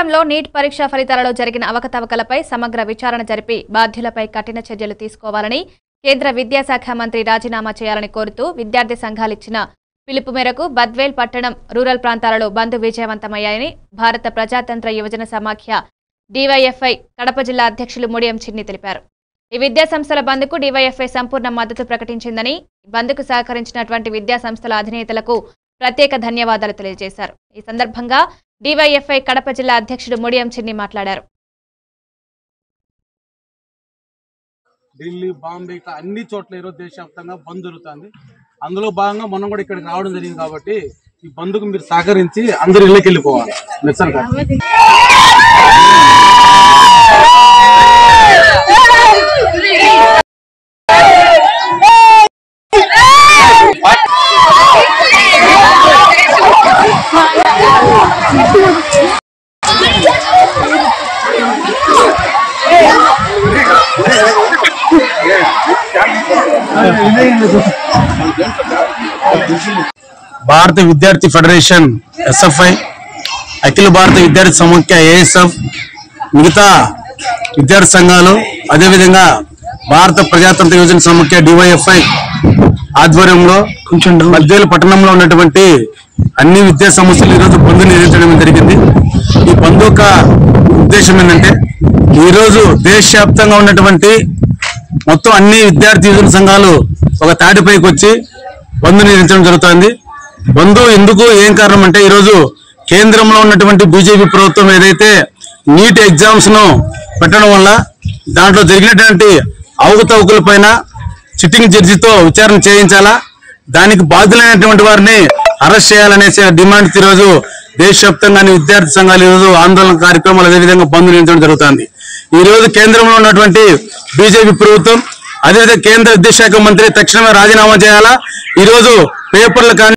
పోలవరంలో నీట్ పరీక్ష ఫలితాలలో జరిగిన అవకతవకలపై సమగ్ర విచారణ జరిపి బాధ్యులపై కఠిన చర్యలు తీసుకోవాలని కేంద్ర విద్యాశాఖ మంత్రి రాజీనామా చేయాలని కోరుతూ విద్యార్థి సంఘాలిచ్చిన పిలుపు మేరకు బద్వేల్ పట్టణం రూరల్ ప్రాంతాలలో బంద్ విజయవంతమయ్యాయని భారత ప్రజాతంత్ర యువజన సమాఖ్య డివైఎఫ్ఐ కడప జిల్లా అధ్యక్షులు ముడియం చిన్ని తెలిపారు ఈ విద్యా సంస్థల బంద్కు డివైఎఫ్ఐ సంపూర్ణ మద్దతు ప్రకటించిందని బంద్కు సహకరించినటువంటి విద్యా సంస్థల అధినేతలకు ప్రత్యేక ధన్యవాదాలు తెలియజేశారు ఈ సందర్భంగా డివైఎఫ్ఐ కడప జిల్లా అధ్యక్షుడు ముడియం చిన్ని మాట్లాడారు ఢిల్లీ బాంబే ఇట్లా అన్ని చోట్ల ఈరోజు దేశవ్యాప్తంగా బంద్ జరుగుతుంది అందులో భాగంగా మనం కూడా ఇక్కడికి రావడం జరిగింది కాబట్టి ఈ బంద్కు మీరు సహకరించి అందరు ఇళ్ళకి వెళ్ళిపోవాలి నిరసన కార్యక్రమం. భారత విద్యార్థి ఫెడరేషన్ ఎస్ఎఫ్ఐ అఖిల భారత విద్యార్థి సమాఖ్య ఏఎస్ఎఫ్ మిగతా విద్యార్థి సంఘాలు అదేవిధంగా భారత ప్రజాతంత్ర యోజన సమాఖ్య డివైఎఫ్ఐ ఆధ్వర్యంలో కొంచెం మధ్యలో పట్టణంలో ఉన్నటువంటి అన్ని విద్యా సంస్థలు ఈరోజు బంద్ నిర్వహించడం జరిగింది ఈ బంద్ యొక్క ఉద్దేశం ఏంటంటే ఈరోజు దేశవ్యాప్తంగా ఉన్నటువంటి మొత్తం అన్ని విద్యార్థి యువజన సంఘాలు ఒక తాటిపైకి వచ్చి బంద్ నిర్వహించడం జరుగుతోంది బంధు ఎందుకు ఏం కారణం అంటే ఈరోజు కేంద్రంలో ఉన్నటువంటి బీజేపీ ప్రభుత్వం ఏదైతే నీట్ ఎగ్జామ్స్ ను పెట్టడం వల్ల దాంట్లో జరిగినటువంటి అవకతవకల పైన సిట్టింగ్ జడ్జితో విచారణ చేయించాలా దానికి బాధ్యులైనటువంటి వారిని అరెస్ట్ చేయాలనేసి డిమాండ్ ఈరోజు దేశవ్యాప్తంగా అన్ని విద్యార్థి సంఘాలు ఈరోజు ఆందోళన కార్యక్రమాలు అదేవిధంగా బంద్ నిర్వహించడం జరుగుతుంది ఈ రోజు కేంద్రంలో ఉన్నటువంటి బీజేపీ ప్రభుత్వం అదేవిధంగా కేంద్ర విద్యాశాఖ మంత్రి తక్షణమే రాజీనామా చేయాలా ఈ రోజు పేపర్లు కానీ